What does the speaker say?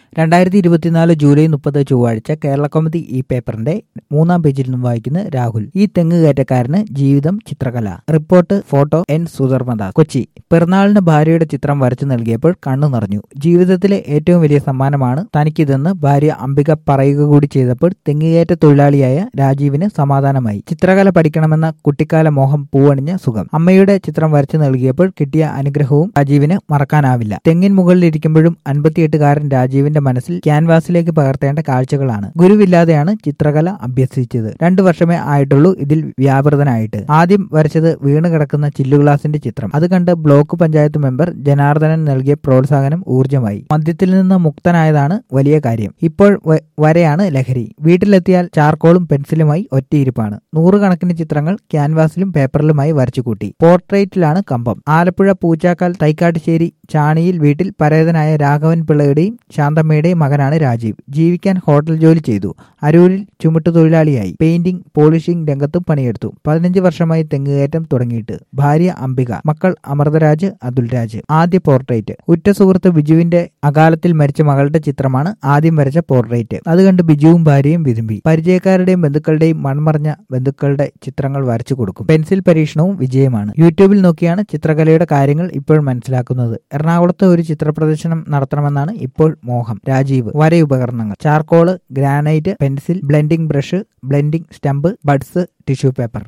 രണ്ടായിരത്തി ഇരുപത്തിനാല് ജൂലൈ മുപ്പത് ചൊവ്വാഴ്ച കേരള കൗമുദി ഈ പേപ്പറിന്റെ മൂന്നാം പേജിൽ നിന്നും വായിക്കുന്ന രാഹുൽ ഈ തെങ്ങ് കയറ്റക്കാരന് ജീവിതം ചിത്രകല report photo N Sudharmadas Kochi പിറന്നാളിന് ഭാര്യയുടെ ചിത്രം വരച്ചു നൽകിയപ്പോൾ കണ്ണു നിറഞ്ഞു ജീവിതത്തിലെ ഏറ്റവും വലിയ സമ്മാനമാണ് തനിക്കിതെന്ന് ഭാര്യ അംബിക പറയുക കൂടി ചെയ്തപ്പോൾ തെങ്ങുകയറ്റ തൊഴിലാളിയായ രാജീവിന് സമാധാനമായി ചിത്രകല പഠിക്കണമെന്ന കുട്ടിക്കാല മോഹം പൂവണിഞ്ഞ സുഖം അമ്മയുടെ ചിത്രം വരച്ചു നൽകിയപ്പോൾ കിട്ടിയ അനുഗ്രഹവും രാജീവിന് മറക്കാനാവില്ല തെങ്ങിൻ മുകളിലിരിക്കുമ്പോഴും അൻപത്തിയെട്ടുകാരൻ രാജീവിന്റെ മനസ്സിൽ ക്യാൻവാസിലേക്ക് പകർത്തേണ്ട കാഴ്ചകളാണ് ഗുരുവില്ലാതെയാണ് ചിത്രകല അഭ്യസിച്ചത് രണ്ടു വർഷമേ ആയിട്ടുള്ളൂ ഇതിൽ വ്യാപൃതനായിട്ട് ആദ്യം വരച്ചത് വീണ് കിടക്കുന്ന ചില്ലുഗ്ലാസിന്റെ ചിത്രം അത് കണ്ട് ബ്ലോക്ക് പഞ്ചായത്ത് മെമ്പർ ജനാർദ്ദനൻ നൽകിയ പ്രോത്സാഹനം ഊർജ്ജമായി മദ്യത്തിൽ നിന്ന് മുക്തനായതാണ് വലിയ കാര്യം ഇപ്പോൾ വ- വരെയാണ് ലഹരി വീട്ടിലെത്തിയാൽ ചാർക്കോളും പെൻസിലുമായി ഒറ്റയിരിപ്പാണ് നൂറുകണക്കിന് ചിത്രങ്ങൾ ക്യാൻവാസിലും പേപ്പറിലുമായി വരച്ചുകൂട്ടി പോർട്രേറ്റിലാണ് കമ്പം ആലപ്പുഴ പൂച്ചാക്കാൽ തൈക്കാട്ടുശ്ശേരി ചാണിയിൽ വീട്ടിൽ പരേതനായ രാഘവൻ പിള്ളയുടെയും ശാന്തമ്മയുടെയും മകനാണ് രാജീവ് ജീവിക്കാൻ ഹോട്ടൽ ജോലി ചെയ്തു അരൂരിൽ ചുമട്ടുതൊഴിലാളിയായി പെയിന്റിംഗ് പോളിഷിംഗ് രംഗത്തും പണിയെടുത്തു പതിനഞ്ച് വർഷമായി തെങ്ങുകയറ്റം തുടങ്ങിയിട്ട് ഭാര്യ അംബിക മക്കൾ അമൃതരാജ് അതുൽരാജ് ആദ്യ പോർട്രേറ്റ് ഉറ്റ സുഹൃത്ത് ബിജുവിന്റെ അകാലത്തിൽ മരിച്ച മകളുടെ ചിത്രമാണ് ആദ്യം വരച്ച പോർട്രേറ്റ് അത് കണ്ട് ബിജുവും ഭാര്യയും വിരുമ്പി പരിചയക്കാരുടെയും ബന്ധുക്കളുടെയും മൺമറഞ്ഞ ബന്ധുക്കളുടെ ചിത്രങ്ങൾ വരച്ചു കൊടുക്കും പെൻസിൽ പരീക്ഷണവും വിജയമാണ് യൂട്യൂബിൽ നോക്കിയാണ് ചിത്രകലയുടെ കാര്യങ്ങൾ ഇപ്പോൾ മനസ്സിലാക്കുന്നത് എറണാകുളത്ത് ഒരു ചിത്ര പ്രദർശനം നടത്തണമെന്നാണ് ഇപ്പോൾ മോഹം രാജീവ് വരയുപകരണങ്ങൾ charcoal granite pencil blending brush blending stump buds tissue paper